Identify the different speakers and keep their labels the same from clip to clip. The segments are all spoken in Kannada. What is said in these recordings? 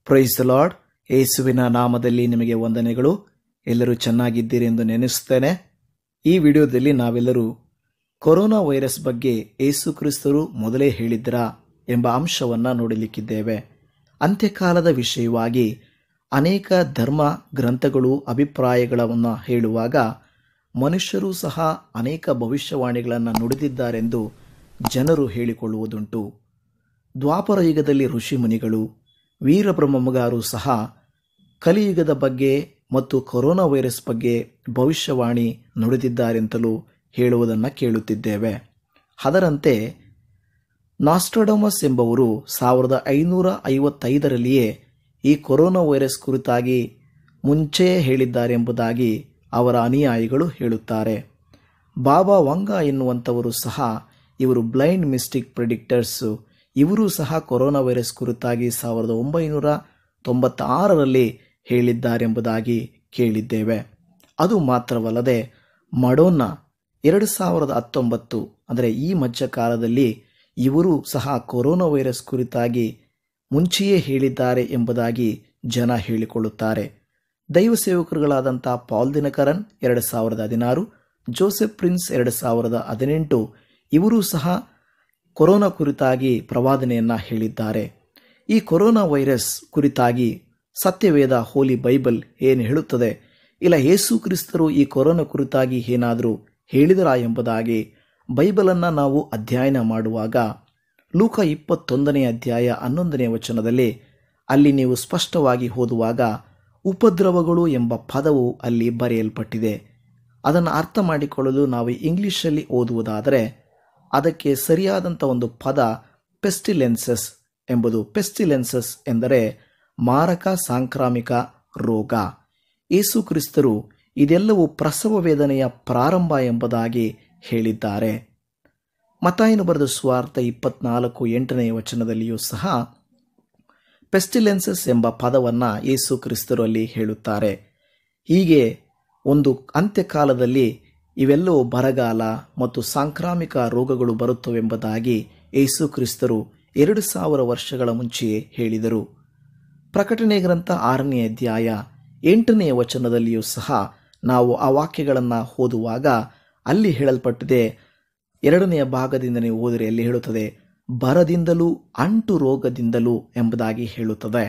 Speaker 1: ಪ್ರೈಸ್ ದ ಲಾರ್ಡ್ ಯೇಸುವಿನ ನಾಮದಲ್ಲಿ ನಿಮಗೆ ವಂದನೆಗಳು ಎಲ್ಲರೂ ಚೆನ್ನಾಗಿದ್ದೀರಿ ಎಂದು ನೆನೆಸುತ್ತೇನೆ ಈ ವಿಡಿಯೋದಲ್ಲಿ ನಾವೆಲ್ಲರೂ ಕೊರೋನಾ ವೈರಸ್ ಬಗ್ಗೆ ಯೇಸು ಕ್ರಿಸ್ತರು ಮೊದಲೇ ಹೇಳಿದ್ರಾ ಎಂಬ ಅಂಶವನ್ನು ನೋಡಲಿಕ್ಕಿದ್ದೇವೆ ಅಂತ್ಯಕಾಲದ ವಿಷಯವಾಗಿ ಅನೇಕ ಧರ್ಮ ಗ್ರಂಥಗಳು ಅಭಿಪ್ರಾಯಗಳನ್ನು ಹೇಳುವಾಗ ಮನುಷ್ಯರು ಸಹ ಅನೇಕ ಭವಿಷ್ಯವಾಣಿಗಳನ್ನು ನುಡಿದಿದ್ದಾರೆಂದು ಜನರು ಹೇಳಿಕೊಳ್ಳುವುದುಂಟು ದ್ವಾಪರ ಯುಗದಲ್ಲಿ ಋಷಿಮುನಿಗಳು ವೀರಬ್ರಹ್ಮಗಾರು ಸಹ ಕಲಿಯುಗದ ಬಗ್ಗೆ ಮತ್ತು ಕೊರೋನಾ ವೈರಸ್ ಬಗ್ಗೆ ಭವಿಷ್ಯವಾಣಿ ನುಡಿದಿದ್ದಾರೆಂತಲೂ ಹೇಳುವುದನ್ನು ಕೇಳುತ್ತಿದ್ದೇವೆ ಅದರಂತೆ ನಾಸ್ಟ್ರಡಮಸ್ ಎಂಬವರು ಸಾವಿರದ ಐನೂರ ಐವತ್ತೈದರಲ್ಲಿಯೇ ಈ ಕೊರೋನಾ ವೈರಸ್ ಕುರಿತಾಗಿ ಮುಂಚೆಯೇ ಹೇಳಿದ್ದಾರೆಂಬುದಾಗಿ ಅವರ ಅನುಯಾಯಿಗಳು ಹೇಳುತ್ತಾರೆ ಬಾಬಾ ವಂಗ ಎನ್ನುವಂಥವರು ಸಹ ಇವರು ಬ್ಲೈಂಡ್ ಮಿಸ್ಟಿಕ್ ಪ್ರಿಡಿಕ್ಟರ್ಸ್ ಇವರು ಸಹ ಕೊರೋನಾ ವೈರಸ್ ಕುರಿತಾಗಿ ಸಾವಿರದ ಒಂಬೈನೂರ ತೊಂಬತ್ತಾರರಲ್ಲಿ ಹೇಳಿದ್ದಾರೆಂಬುದಾಗಿ ಕೇಳಿದ್ದೇವೆ ಅದು ಮಾತ್ರವಲ್ಲದೆ ಮಡೋನ್ನ ಎರಡು ಸಾವಿರದ ಹತ್ತೊಂಬತ್ತು ಅಂದರೆ ಈ ಮಧ್ಯಕಾಲದಲ್ಲಿ ಇವರು ಸಹ ಕೊರೋನಾ ವೈರಸ್ ಕುರಿತಾಗಿ ಮುಂಚೆಯೇ ಹೇಳಿದ್ದಾರೆ ಎಂಬುದಾಗಿ ಜನ ಹೇಳಿಕೊಳ್ಳುತ್ತಾರೆ ದೈವ ಸೇವಕರುಗಳಾದಂಥ ಪಾಲ್ ದಿನಕರನ್ ಎರಡು ಸಾವಿರದ ಹದಿನಾರು ಜೋಸೆಫ್ ಪ್ರಿನ್ಸ್ ಎರಡು ಸಾವಿರದ ಹದಿನೆಂಟು ಇವರೂ ಸಹ ಕೊರೋನಾ ಕುರಿತಾಗಿ ಪ್ರವಾದನೆಯನ್ನ ಹೇಳಿದ್ದಾರೆ ಈ ಕೊರೋನಾ ವೈರಸ್ ಕುರಿತಾಗಿ ಸತ್ಯವೇದ ಹೋಲಿ ಬೈಬಲ್ ಏನು ಹೇಳುತ್ತದೆ ಇಲ್ಲ ಯೇಸು ಕ್ರಿಸ್ತರು ಈ ಕೊರೋನಾ ಕುರಿತಾಗಿ ಏನಾದರೂ ಹೇಳಿದರಾ ಎಂಬುದಾಗಿ ಬೈಬಲನ್ನು ನಾವು ಅಧ್ಯಯನ ಮಾಡುವಾಗ ಲೂಕ ಇಪ್ಪತ್ತೊಂದನೇ ಅಧ್ಯಾಯ ಹನ್ನೊಂದನೇ ವಚನದಲ್ಲಿ ಅಲ್ಲಿ ನೀವು ಸ್ಪಷ್ಟವಾಗಿ ಓದುವಾಗ ಉಪದ್ರವಗಳು ಎಂಬ ಪದವು ಅಲ್ಲಿ ಬರೆಯಲ್ಪಟ್ಟಿದೆ ಅದನ್ನು ಅರ್ಥ ಮಾಡಿಕೊಳ್ಳಲು ನಾವು ಇಂಗ್ಲಿಷಲ್ಲಿ ಓದುವುದಾದರೆ ಅದಕ್ಕೆ ಸರಿಯಾದಂಥ ಒಂದು ಪದ ಪೆಸ್ಟಿಲೆನ್ಸಸ್ ಎಂಬುದು ಪೆಸ್ಟಿಲೆನ್ಸಸ್ ಎಂದರೆ ಮಾರಕ ಸಾಂಕ್ರಾಮಿಕ ರೋಗ ಯೇಸು ಕ್ರಿಸ್ತರು ಇದೆಲ್ಲವೂ ಪ್ರಸವ ವೇದನೆಯ ಪ್ರಾರಂಭ ಎಂಬುದಾಗಿ ಹೇಳಿದ್ದಾರೆ ಮತಾಯನು ಬರೆದ ಸ್ವಾರ್ಥ ಇಪ್ಪತ್ನಾಲ್ಕು ಎಂಟನೆಯ ವಚನದಲ್ಲಿಯೂ ಸಹ ಪೆಸ್ಟಿಲೆನ್ಸಸ್ ಎಂಬ ಪದವನ್ನು ಯೇಸು ಕ್ರಿಸ್ತರು ಅಲ್ಲಿ ಹೇಳುತ್ತಾರೆ ಹೀಗೆ ಒಂದು ಅಂತ್ಯಕಾಲದಲ್ಲಿ ಇವೆಲ್ಲವೂ ಬರಗಾಲ ಮತ್ತು ಸಾಂಕ್ರಾಮಿಕ ರೋಗಗಳು ಬರುತ್ತವೆಂಬುದಾಗಿ ಯೇಸು ಕ್ರಿಸ್ತರು ಎರಡು ಸಾವಿರ ವರ್ಷಗಳ ಮುಂಚೆಯೇ ಹೇಳಿದರು ಪ್ರಕಟಣೆ ಗ್ರಂಥ ಆರನೇ ಅಧ್ಯಾಯ ಎಂಟನೆಯ ವಚನದಲ್ಲಿಯೂ ಸಹ ನಾವು ಆ ವಾಕ್ಯಗಳನ್ನು ಓದುವಾಗ ಅಲ್ಲಿ ಹೇಳಲ್ಪಟ್ಟಿದೆ ಎರಡನೆಯ ಭಾಗದಿಂದ ನೀವು ಓದಿರಿ ಅಲ್ಲಿ ಹೇಳುತ್ತದೆ ಬರದಿಂದಲೂ ಅಂಟು ರೋಗದಿಂದಲೂ ಎಂಬುದಾಗಿ ಹೇಳುತ್ತದೆ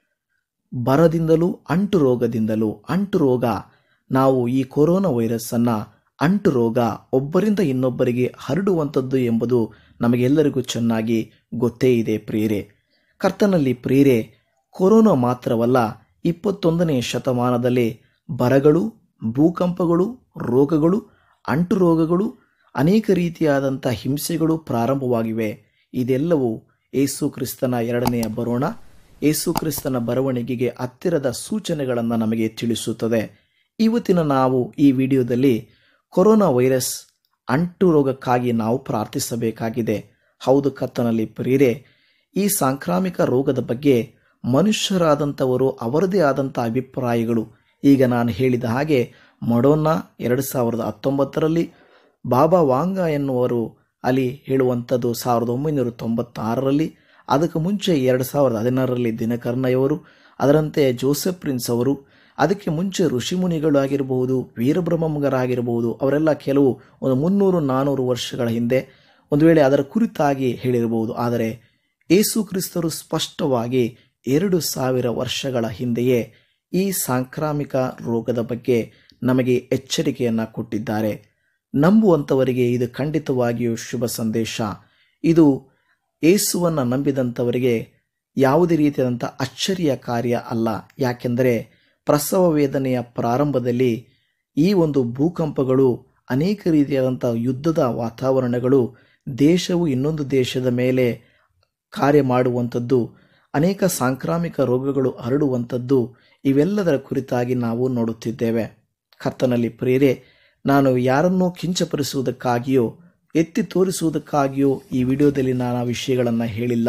Speaker 1: ಬರದಿಂದಲೂ ಅಂಟು ರೋಗದಿಂದಲೂ ಅಂಟು ರೋಗ ನಾವು ಈ ಕೊರೋನಾ ವೈರಸ್ ಅನ್ನ ಅಂಟು ರೋಗ ಒಬ್ಬರಿಂದ ಇನ್ನೊಬ್ಬರಿಗೆ ಹರಡುವಂಥದ್ದು ಎಂಬುದು ನಮಗೆಲ್ಲರಿಗೂ ಚೆನ್ನಾಗಿ ಗೊತ್ತೇ ಇದೆ ಪ್ರಿಯರೇ ಕರ್ತನಲ್ಲಿ ಪ್ರಿಯರೇ ಕೊರೋನಾ ಮಾತ್ರವಲ್ಲ ಇಪ್ಪತ್ತೊಂದನೇ ಶತಮಾನದಲ್ಲಿ ಬರಗಳು ಭೂಕಂಪಗಳು ರೋಗಗಳು ಅಂಟು ರೋಗಗಳು ಅನೇಕ ರೀತಿಯಾದಂಥ ಹಿಂಸೆಗಳು ಪ್ರಾರಂಭವಾಗಿವೆ ಇದೆಲ್ಲವೂ ಏಸು ಕ್ರಿಸ್ತನ ಎರಡನೆಯ ಬರೋಣ ಏಸು ಕ್ರಿಸ್ತನ ಬರವಣಿಗೆಗೆ ಹತ್ತಿರದ ಸೂಚನೆಗಳನ್ನು ನಮಗೆ ತಿಳಿಸುತ್ತದೆ ಇವತ್ತಿನ ನಾವು ಈ ವಿಡಿಯೋದಲ್ಲಿ ಕೊರೋನಾ ವೈರಸ್ ಅಂಟು ರೋಗಕ್ಕಾಗಿ ನಾವು ಪ್ರಾರ್ಥಿಸಬೇಕಾಗಿದೆ ಹೌದು ಕತ್ತನಲ್ಲಿ ಪ್ರಿಯರೇ ಈ ಸಾಂಕ್ರಾಮಿಕ ರೋಗದ ಬಗ್ಗೆ ಮನುಷ್ಯರಾದಂಥವರು ಅವರದೇ ಆದಂಥ ಅಭಿಪ್ರಾಯಗಳು ಈಗ ನಾನು ಹೇಳಿದ ಹಾಗೆ ಮಡೋನ್ನ ಎರಡು ಸಾವಿರದ ಹತ್ತೊಂಬತ್ತರಲ್ಲಿ ಬಾಬಾ ವಾಂಗ ಎನ್ನುವರು ಅಲ್ಲಿ ಹೇಳುವಂಥದ್ದು ಸಾವಿರದ ಒಂಬೈನೂರ ತೊಂಬತ್ತಾರರಲ್ಲಿ ಅದಕ್ಕೆ ಮುಂಚೆ ಎರಡು ಸಾವಿರದ ಹದಿನಾರರಲ್ಲಿ ದಿನಕರ್ಣಯವರು ಅದರಂತೆ ಜೋಸೆಫ್ ಪ್ರಿನ್ಸ್ ಅವರು ಅದಕ್ಕೆ ಮುಂಚೆ ಋಷಿಮುನಿಗಳಾಗಿರಬಹುದು ವೀರಬ್ರಹ್ಮಗರಾಗಿರಬಹುದು ಅವರೆಲ್ಲ ಕೆಲವು ಒಂದು ಮುನ್ನೂರು ನಾನ್ನೂರು ವರ್ಷಗಳ ಹಿಂದೆ ಒಂದು ವೇಳೆ ಅದರ ಕುರಿತಾಗಿ ಹೇಳಿರಬಹುದು ಆದರೆ ಏಸು ಕ್ರಿಸ್ತರು ಸ್ಪಷ್ಟವಾಗಿ ಎರಡು ಸಾವಿರ ವರ್ಷಗಳ ಹಿಂದೆಯೇ ಈ ಸಾಂಕ್ರಾಮಿಕ ರೋಗದ ಬಗ್ಗೆ ನಮಗೆ ಎಚ್ಚರಿಕೆಯನ್ನು ಕೊಟ್ಟಿದ್ದಾರೆ ನಂಬುವಂಥವರಿಗೆ ಇದು ಖಂಡಿತವಾಗಿಯೂ ಶುಭ ಸಂದೇಶ ಇದು ಏಸುವನ್ನು ನಂಬಿದಂಥವರಿಗೆ ಯಾವುದೇ ರೀತಿಯಾದಂಥ ಅಚ್ಚರಿಯ ಕಾರ್ಯ ಅಲ್ಲ ಯಾಕೆಂದರೆ ಪ್ರಸವ ವೇದನೆಯ ಪ್ರಾರಂಭದಲ್ಲಿ ಈ ಒಂದು ಭೂಕಂಪಗಳು ಅನೇಕ ರೀತಿಯಾದಂಥ ಯುದ್ಧದ ವಾತಾವರಣಗಳು ದೇಶವು ಇನ್ನೊಂದು ದೇಶದ ಮೇಲೆ ಕಾರ್ಯ ಮಾಡುವಂಥದ್ದು ಅನೇಕ ಸಾಂಕ್ರಾಮಿಕ ರೋಗಗಳು ಹರಡುವಂಥದ್ದು ಇವೆಲ್ಲದರ ಕುರಿತಾಗಿ ನಾವು ನೋಡುತ್ತಿದ್ದೇವೆ ಕರ್ತನಲ್ಲಿ ಪ್ರೇರೆ ನಾನು ಯಾರನ್ನೂ ಕಿಂಚಪಡಿಸುವುದಕ್ಕಾಗಿಯೋ ಎತ್ತಿ ತೋರಿಸುವುದಕ್ಕಾಗಿಯೋ ಈ ವಿಡಿಯೋದಲ್ಲಿ ನಾನು ಆ ವಿಷಯಗಳನ್ನು ಹೇಳಿಲ್ಲ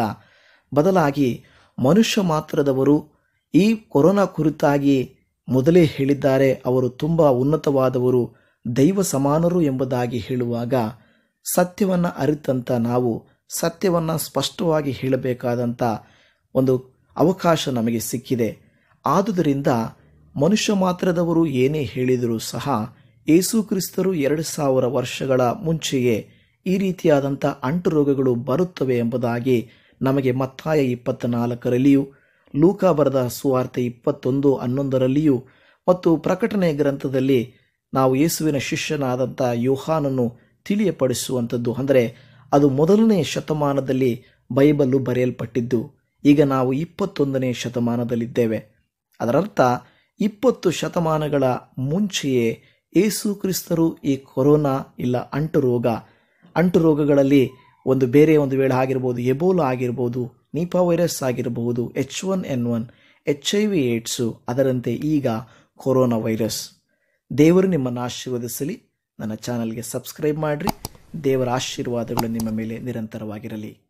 Speaker 1: ಬದಲಾಗಿ ಮನುಷ್ಯ ಮಾತ್ರದವರು ಈ ಕೊರೋನಾ ಕುರಿತಾಗಿ ಮೊದಲೇ ಹೇಳಿದ್ದಾರೆ ಅವರು ತುಂಬ ಉನ್ನತವಾದವರು ದೈವ ಸಮಾನರು ಎಂಬುದಾಗಿ ಹೇಳುವಾಗ ಸತ್ಯವನ್ನು ಅರಿತಂತ ನಾವು ಸತ್ಯವನ್ನು ಸ್ಪಷ್ಟವಾಗಿ ಹೇಳಬೇಕಾದಂಥ ಒಂದು ಅವಕಾಶ ನಮಗೆ ಸಿಕ್ಕಿದೆ ಆದುದರಿಂದ ಮನುಷ್ಯ ಮಾತ್ರದವರು ಏನೇ ಹೇಳಿದರೂ ಸಹ ಯೇಸು ಕ್ರಿಸ್ತರು ಎರಡು ಸಾವಿರ ವರ್ಷಗಳ ಮುಂಚೆಯೇ ಈ ರೀತಿಯಾದಂಥ ಅಂಟು ರೋಗಗಳು ಬರುತ್ತವೆ ಎಂಬುದಾಗಿ ನಮಗೆ ಮತ್ತಾಯ ಇಪ್ಪತ್ತ ನಾಲ್ಕರಲ್ಲಿಯೂ ಲೂಕ ಬರೆದ ಸುವಾರ್ತೆ ಇಪ್ಪತ್ತೊಂದು ಹನ್ನೊಂದರಲ್ಲಿಯೂ ಮತ್ತು ಪ್ರಕಟಣೆ ಗ್ರಂಥದಲ್ಲಿ ನಾವು ಯೇಸುವಿನ ಶಿಷ್ಯನಾದಂಥ ಯೋಹಾನನ್ನು ತಿಳಿಯಪಡಿಸುವಂಥದ್ದು ಅಂದರೆ ಅದು ಮೊದಲನೇ ಶತಮಾನದಲ್ಲಿ ಬೈಬಲ್ಲು ಬರೆಯಲ್ಪಟ್ಟಿದ್ದು ಈಗ ನಾವು ಇಪ್ಪತ್ತೊಂದನೇ ಶತಮಾನದಲ್ಲಿದ್ದೇವೆ ಅದರರ್ಥ ಇಪ್ಪತ್ತು ಶತಮಾನಗಳ ಮುಂಚೆಯೇ ಏಸು ಕ್ರಿಸ್ತರು ಈ ಕೊರೋನಾ ಇಲ್ಲ ಅಂಟು ರೋಗ ಅಂಟು ರೋಗಗಳಲ್ಲಿ ಒಂದು ಬೇರೆ ಒಂದು ವೇಳೆ ಆಗಿರ್ಬೋದು ಎಬೋಲಾ ಆಗಿರ್ಬೋದು ನಿಪಾ ವೈರಸ್ ಆಗಿರಬಹುದು H one N one H I V AIDS ಅದರಂತೆ ಈಗ ಕೊರೋನಾ ವೈರಸ್ ದೇವರು ನಿಮ್ಮನ್ನು ಆಶೀರ್ವದಿಸಲಿ ನನ್ನ ಚಾನಲ್ಗೆ ಸಬ್ಸ್ಕ್ರೈಬ್ ಮಾಡಿರಿ ದೇವರ ಆಶೀರ್ವಾದಗಳು ನಿಮ್ಮ ಮೇಲೆ ನಿರಂತರವಾಗಿರಲಿ